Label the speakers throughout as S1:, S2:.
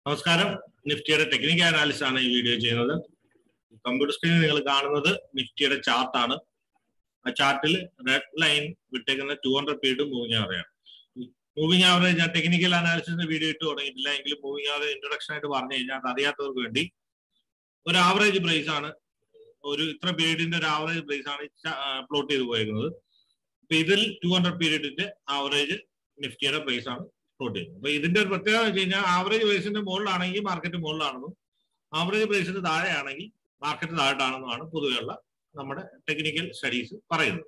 S1: നമസ്കാരം നിഫ്റ്റിയുടെ technical analysis ആണ് ഈ വീഡിയോ ചെയ്യുന്നത് കമ്പ്യൂട്ടർ സ്ക്രീനിൽ നിങ്ങൾ കാണുന്നത് നിഫ്റ്റിയുടെ ചാർട്ടാണ് ആ ചാർട്ടിൽ റെഡ് ലൈൻ വിട്ടേക്കുന്ന two hundred period moving average moving average ഞാൻ ടെക്നിക്കൽ അനാലിസിസിന്റെ വീഡിയോ ഇട്ട് തുടങ്ങിയിട്ടില്ല എങ്കിലും മൂവിങ് ആവറേജ് ഇൻട്രൊഡക്ഷൻ ആയിട്ട് പറഞ്ഞു കഴിഞ്ഞാൽ അത് അറിയാത്തവർക്ക് വേണ്ടി ഒരു ആവറേജ് പ്രൈസ് ആണ് ഒരു ഇത്ര പീരീഡിന്റെ ഒരു ആവറേജ് പ്രൈസ് ആണ് പ്ലോട്ട് ചെയ്ത് പോയിരിക്കുന്നത് അപ്പൊ ഇതിൽ ടു ഹൺഡ്രഡ് പീരീഡിന്റെ ആവറേജ് നിഫ്റ്റിയുടെ പ്രൈസ് ആണ് പ്ലോട്ട് ചെയ്യുന്നത് അപ്പൊ ഇതിന്റെ ഒരു പ്രത്യേകത വെച്ച് കഴിഞ്ഞാൽ ആവറേജ് പ്രൈസിന്റെ മുകളിലാണെങ്കിൽ മാർക്കറ്റ് മുകളിലാണെന്നും ആവറേജ് പ്രൈസിന് താഴെയാണെങ്കിൽ മാർക്കറ്റ് താഴെയാണെന്നുമാണ് പൊതുവെയുള്ള നമ്മുടെ ടെക്നിക്കൽ സ്റ്റഡീസ് പറയുന്നത്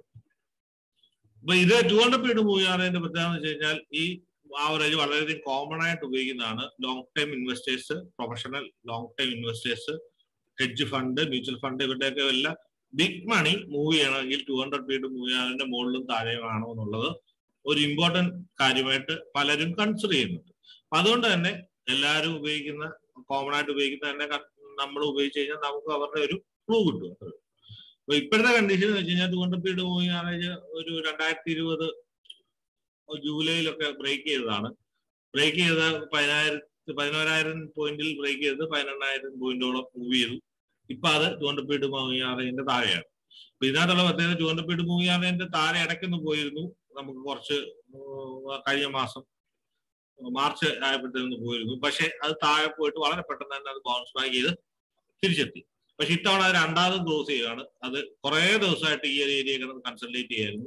S1: അപ്പൊ ഇത് ടു ഹൺഡ്രഡ് പീരീഡ് മൂവ് ചെയ്യാനതിന്റെ പ്രത്യേകത എന്ന് വെച്ച് കഴിഞ്ഞാൽ ഈ ആവറേജ് വളരെയധികം കോമൺ ആയിട്ട് ഉപയോഗിക്കുന്നതാണ് long time investors professional long time investors hedge fund mutual fund ഇവരുടെയൊക്കെ എല്ലാം ബിഗ് മണി മൂവ് ചെയ്യണമെങ്കിൽ ടു ഹൺഡ്രഡ് പീരീഡ് മൂവ് ചെയ്യാൻ മുകളിലും താഴെയാണോ എന്നുള്ളത് ഒരു ഇമ്പോർട്ടന്റ് കാര്യമായിട്ട് പലരും കൺസിഡർ ചെയ്യുന്നുണ്ട് അപ്പൊ അതുകൊണ്ട് തന്നെ എല്ലാവരും ഉപയോഗിക്കുന്ന കോമൺ ആയിട്ട് ഉപയോഗിക്കുന്ന തന്നെ നമ്മൾ ഉപയോഗിച്ച് കഴിഞ്ഞാൽ നമുക്ക് അവരുടെ ഒരു ക്ലൂ കിട്ടും അപ്പൊ ഇപ്പോഴത്തെ കണ്ടീഷൻ എന്ന് വെച്ച് കഴിഞ്ഞാൽ two hundred period moving average ഒരു രണ്ടായിരത്തി ഇരുപത് ജൂലൈയിലൊക്കെ ബ്രേക്ക് ചെയ്തതാണ് ബ്രേക്ക് ചെയ്ത പതിനായിരത്തി പതിനോരായിരം പോയിന്റിൽ ബ്രേക്ക് ചെയ്ത് പതിനെണ്ണായിരം പോയിന്റോളം മൂവ് ചെയ്തു ഇപ്പൊ അത് ടു ഹൺഡ്രഡ് പീരീഡ് മൂവിങ് ആവറേജിന്റെ താഴെയാണ് അപ്പൊ ഇതിനകത്തുള്ള പ്രത്യേകത ടു ഹൺഡ്രഡ് പീരീഡ് മൂവിങ് ആവറേജിന്റെ താഴെ ഇടയ്ക്കൊന്ന് പോയിരുന്നു നമുക്ക് കുറച്ച് കഴിഞ്ഞ മാസം മാർച്ച് ആയപ്പോഴത്തേന്ന് പോയിരുന്നു പക്ഷെ അത് താഴെ പോയിട്ട് വളരെ പെട്ടെന്ന് തന്നെ അത് ബൗൺസ് ബാക്ക് ചെയ്ത് തിരിച്ചെത്തി പക്ഷെ ഇത്തവണ അത് രണ്ടാമത് ക്ലോസ് ചെയ്യുകയാണ് അത് കുറെ ദിവസമായിട്ട് ഈ ഒരു ഏരിയ കിടന്ന് കൺസൾട്ടേറ്റ് ചെയ്യായിരുന്നു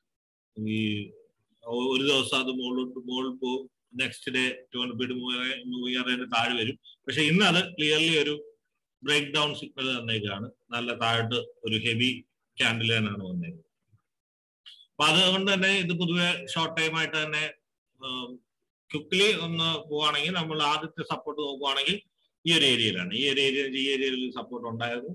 S1: ഈ ഒരു ദിവസം അത് മുകളിലോട്ട് മുകളിൽ പോകും next day two hundred period moving അറിയാൻ താഴെ വരും പക്ഷെ ഇന്ന് അത് ക്ലിയർലി ഒരു ബ്രേക്ക് ഡൗൺ സിഗ്നൽ തന്നേക്കാണ് നല്ല താഴോട്ട് ഒരു ഹെവി ക്യാൻഡിൽ തന്നെയാണ് വന്നേക്കുന്നത് അപ്പൊ അതുകൊണ്ട് തന്നെ ഇത് പൊതുവെ ഷോർട്ട് ടൈം ആയിട്ട് തന്നെ ക്വിക്ലി ഒന്ന് പോവാണെങ്കിൽ നമ്മൾ ആദ്യത്തെ സപ്പോർട്ട് നോക്കുവാണെങ്കിൽ ഈ ഒരു ഏരിയയിലാണ് ഈ ഒരു ഏരിയ ഈ ഏരിയയിൽ സപ്പോർട്ട് ഉണ്ടായിരുന്നു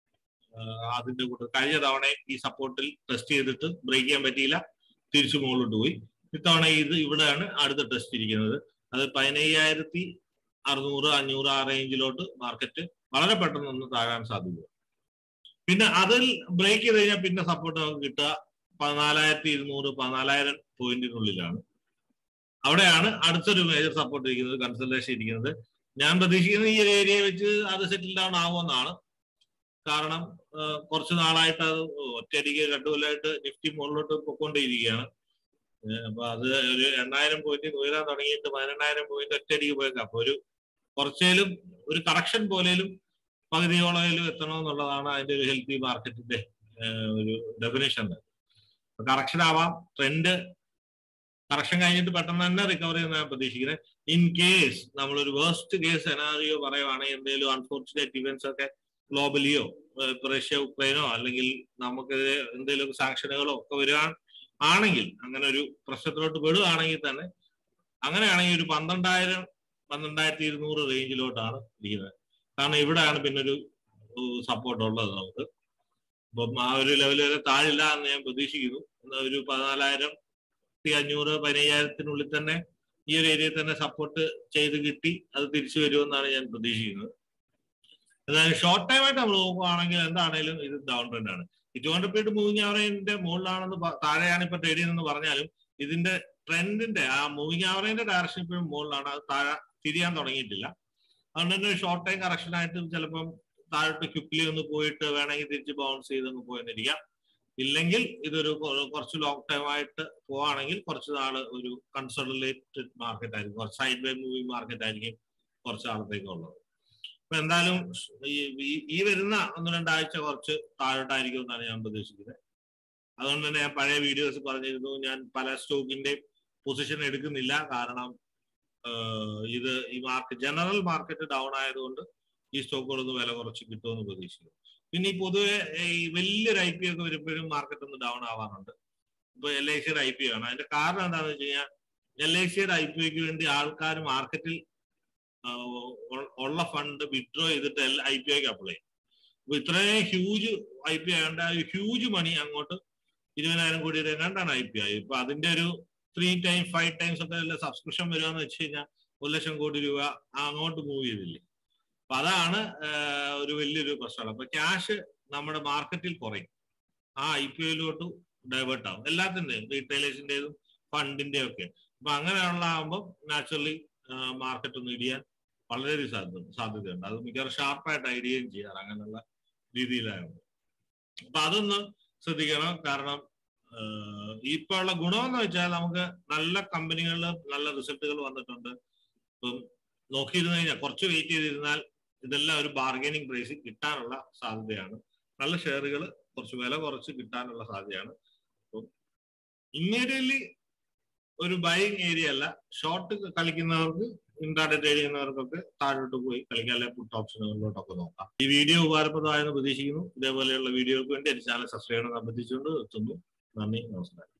S1: അതിന്റെ കൂടെ കഴിഞ്ഞ തവണ ഈ സപ്പോർട്ടിൽ ടെസ്റ്റ് ചെയ്തിട്ട് ബ്രേക്ക് ചെയ്യാൻ പറ്റിയില്ല തിരിച്ചു മുകളിലോട്ട് പോയി ഇത്തവണ ഇത് ഇവിടെയാണ് അടുത്ത ടെസ്റ്റ് ഇരിക്കുന്നത് അത് പതിനയ്യായിരത്തി അറുന്നൂറ് അഞ്ഞൂറ് ആ റേഞ്ചിലോട്ട് മാർക്കറ്റ് വളരെ പെട്ടെന്ന് ഒന്ന് താഴാൻ സാധ്യത പിന്നെ അതിൽ ബ്രേക്ക് ചെയ്ത് കഴിഞ്ഞാൽ പിന്നെ സപ്പോർട്ട് നമുക്ക് കിട്ടുക പതിനാലായിരത്തി ഇരുന്നൂറ് പതിനാലായിരം പോയിന്റിനുള്ളിലാണ് അവിടെയാണ് അടുത്തൊരു മേജർ സപ്പോർട്ട് ഇരിക്കുന്നത് കൺസൾട്ടേഷൻ ഇരിക്കുന്നത് ഞാൻ പ്രതീക്ഷിക്കുന്ന ഈ ഒരു ഏരിയ വെച്ച് അത് സെറ്റിൽ ഡൗൺ ആവുമെന്നാണ് കാരണം കുറച്ച് നാളായിട്ട് അത് ഒറ്റയടിക്ക് രണ്ടു കൊല്ലമായിട്ട് നിഫ്റ്റി മുകളിലോട്ട് പൊക്കോണ്ടിരിക്കുകയാണ് അപ്പൊ അത് ഒരു എണ്ണായിരം പോയിന്റ് ഉയരാൻ തുടങ്ങിയിട്ട് പതിനെണ്ണായിരം പോയിന്റ് ഒറ്റയടിക്ക് പോയേക്കാം അപ്പൊ ഒരു കുറച്ചേലും ഒരു കറക്ഷൻ പോലേലും പകുതിയോളയിലും എത്തണമെന്നുള്ളതാണ് അതിന്റെ ഒരു ഹെൽത്തി മാർക്കറ്റിന്റെ ഒരു ഡെഫിനേഷൻ കറക്ഷൻ ആവാം ട്രെൻഡ് കറക്ഷൻ കഴിഞ്ഞിട്ട് പെട്ടെന്ന് തന്നെ റിക്കവർ ചെയ്യുന്ന ഞാൻ പ്രതീക്ഷിക്കുന്നത് ഇൻ കേസ് നമ്മളൊരു വേസ്റ്റ് കേസ് സെനാറിയോ പറയുവാണെങ്കിൽ എന്തെങ്കിലും അൺഫോർച്ചുനേറ്റ് ഇവന്റ്സ് ഒക്കെ ഗ്ലോബലിയോ റഷ്യ ഉക്രൈനോ അല്ലെങ്കിൽ നമുക്കെതിരെ എന്തെങ്കിലും സാങ്ഷനുകളോ ഒക്കെ വരിക ആണെങ്കിൽ അങ്ങനെ ഒരു പ്രശ്നത്തിലോട്ട് പെടുകയാണെങ്കിൽ തന്നെ അങ്ങനെയാണെങ്കിൽ ഒരു പന്ത്രണ്ടായിരം പന്ത്രണ്ടായിരത്തി ഇരുന്നൂറ് റേഞ്ചിലോട്ടാണ് ഇരിക്കുന്നത് കാരണം ഇവിടെയാണ് പിന്നെ ഒരു സപ്പോർട്ട് ഉള്ളത് നമുക്ക് അപ്പം ആ ഒരു ലെവൽ വരെ താഴില്ല എന്ന് ഞാൻ പ്രതീക്ഷിക്കുന്നു ഒരു പതിനാലായിരം അഞ്ഞൂറ് പതിനയ്യായിരത്തിനുള്ളിൽ തന്നെ ഈ ഒരു ഏരിയയിൽ തന്നെ സപ്പോർട്ട് ചെയ്ത് കിട്ടി അത് തിരിച്ചു വരുമെന്നാണ് ഞാൻ പ്രതീക്ഷിക്കുന്നത് എന്നാലും ഷോർട്ട് ടൈം ആയിട്ട് നമ്മൾ നോക്കുകയാണെങ്കിൽ എന്താണേലും ഇത് ഡൗൺ ട്രെൻഡ് ആണ് ഈ ടു ഹൺഡ്രഡ് പീരീഡ് മൂവിങ് ആവറേജിന്റെ മുകളിലാണെന്ന് താഴെയാണ് ഇപ്പൊ ട്രേഡ് ചെയ്യുന്നതെന്ന് പറഞ്ഞാലും ഇതിന്റെ ട്രെൻഡിന്റെ ആ മൂവിങ് ആവറേജിന്റെ ഡയറക്ഷൻ ഇപ്പോഴും മുകളിലാണ് അത് താഴെ തിരിയാൻ തുടങ്ങിയിട്ടില്ല അതുകൊണ്ട് തന്നെ ഷോർട്ട് ടൈം കറക്ഷൻ ആയിട്ട് ചിലപ്പം താഴോട്ട് ക്വിക്ലി ഒന്ന് പോയിട്ട് വേണമെങ്കിൽ തിരിച്ച് ബൗൺസ് ചെയ്തൊന്ന് പോയെന്നിരിക്കാം ഇല്ലെങ്കിൽ ഇതൊരു കുറച്ച് ലോങ് ടൈം ആയിട്ട് പോവാണെങ്കിൽ കുറച്ച് നാള് ഒരു കൺസോളിഡേറ്റഡ് മാർക്കറ്റ് ആയിരിക്കും കുറച്ച് സൈഡ് വേ മൂവിങ് മാർക്കറ്റ് ആയിരിക്കും കുറച്ച് നാളത്തേക്ക് ഉള്ളത് അപ്പൊ എന്തായാലും ഈ വരുന്ന ഒന്ന് രണ്ടാഴ്ച കുറച്ച് താഴോട്ടായിരിക്കും എന്നാണ് ഞാൻ പ്രതീക്ഷിക്കുന്നത് അതുകൊണ്ട് തന്നെ ഞാൻ പഴയ വീഡിയോസ് പറഞ്ഞിരുന്നു ഞാൻ പല സ്റ്റോക്കിന്റെ പൊസിഷൻ എടുക്കുന്നില്ല കാരണം ഇത് ഈ മാർക്കറ്റ് ജനറൽ മാർക്കറ്റ് ഡൗൺ ആയതുകൊണ്ട് ഈ സ്റ്റോക്കുകളൊന്ന് വില കുറച്ച് കിട്ടുമെന്ന് പ്രതീക്ഷിക്കുന്നു പിന്നെ ഈ പൊതുവെ ഈ വലിയൊരു ഐ പി ഒക്കെ വരുമ്പോഴും മാർക്കറ്റ് ഒന്ന് ഡൗൺ ആവാറുണ്ട് ഇപ്പൊ എൽ ഐ സിയുടെ ഐ പി ആണ് അതിന്റെ കാരണം എന്താണെന്ന് വെച്ച് കഴിഞ്ഞാൽ എൽ ഐ സിയുടെ ഐ പി ഒക്ക് വേണ്ടി ആൾക്കാർ മാർക്കറ്റിൽ ഉള്ള ഫണ്ട് വിഡ്രോ ചെയ്തിട്ട് ഐ പി ഐക്ക് അപ്ലൈ ചെയ്യും അപ്പൊ ഇത്രയും ഹ്യൂജ് ഐ പി ആയതുകൊണ്ട് ആ ഹ്യൂജ് മണി അങ്ങോട്ട് ഇരുപതിനായിരം കോടിയുടെ എങ്ങാണ്ടാണ് ഐ പി ആയി ഇപ്പൊ അതിന്റെ ഒരു ത്രീ ടൈം ഫൈവ് ടൈംസ് ഒക്കെ സബ്സ്ക്രിപ്ഷൻ വരുവാന്ന് വെച്ച് കഴിഞ്ഞാൽ ഒരു ലക്ഷം കോടി രൂപ അങ്ങോട്ട് മൂവ് ചെയ്തില്ലേ അപ്പൊ അതാണ് ഒരു വലിയൊരു പ്രശ്നമാണ് അപ്പൊ ക്യാഷ് നമ്മുടെ മാർക്കറ്റിൽ കുറയും ആ ഐ പി ഒയിലോട്ട് ഡൈവേർട്ട് ആവും എല്ലാത്തിന്റെയും റീറ്റെയിലേഴ്സിന്റേതും ഫണ്ടിന്റെ ഒക്കെ അപ്പൊ അങ്ങനെയുള്ള ആകുമ്പോൾ നാച്ചുറലി മാർക്കറ്റ് ഒന്ന് ഇടിയാൻ വളരെ സാധ്യത സാധ്യതയുണ്ട് അത് മിക്കവാറും ഷാർപ്പായിട്ട് ഐഡിയയും ചെയ്യാറ് അങ്ങനെയുള്ള രീതിയിലായിരുന്നു അപ്പൊ അതൊന്ന് ശ്രദ്ധിക്കണം കാരണം ഇപ്പൊ ഉള്ള ഗുണമെന്ന് വെച്ചാൽ നമുക്ക് നല്ല കമ്പനികളിൽ നല്ല റിസൾട്ടുകൾ വന്നിട്ടുണ്ട് ഇപ്പം നോക്കിയിരുന്നു കഴിഞ്ഞാൽ കുറച്ച് വെയിറ്റ് ചെയ്തിരുന്നാൽ ഇതെല്ലാം ഒരു ബാർഗൈനിങ് പ്രൈസിൽ കിട്ടാനുള്ള സാധ്യതയാണ് നല്ല ഷെയറുകൾ കുറച്ച് വില കുറച്ച് കിട്ടാനുള്ള സാധ്യതയാണ് അപ്പം ഇമ്മീഡിയറ്റ്ലി ഒരു ബൈങ് ഏരിയ അല്ല ഷോർട്ട് കളിക്കുന്നവർക്ക് ഇൻട്രാഡേ ട്രേഡ് ചെയ്യുന്നവർക്കൊക്കെ താഴോട്ട് പോയി കളിക്കാൻ അല്ലെങ്കിൽ പുട്ട് ഓപ്ഷനുകളിലോട്ടൊക്കെ നോക്കാം ഈ വീഡിയോ ഉപകാരപ്രദമായെന്ന് പ്രതീക്ഷിക്കുന്നു ഇതേപോലെയുള്ള വീഡിയോകൾക്ക് വേണ്ടി എന്റെ ചാനൽ സബ്സ്ക്രൈബ് ചെയ്യണമെന്ന് അഭ്യർത്ഥിച്ചുകൊണ്ട് എത്തുന്നു നന്ദി നമസ്കാരം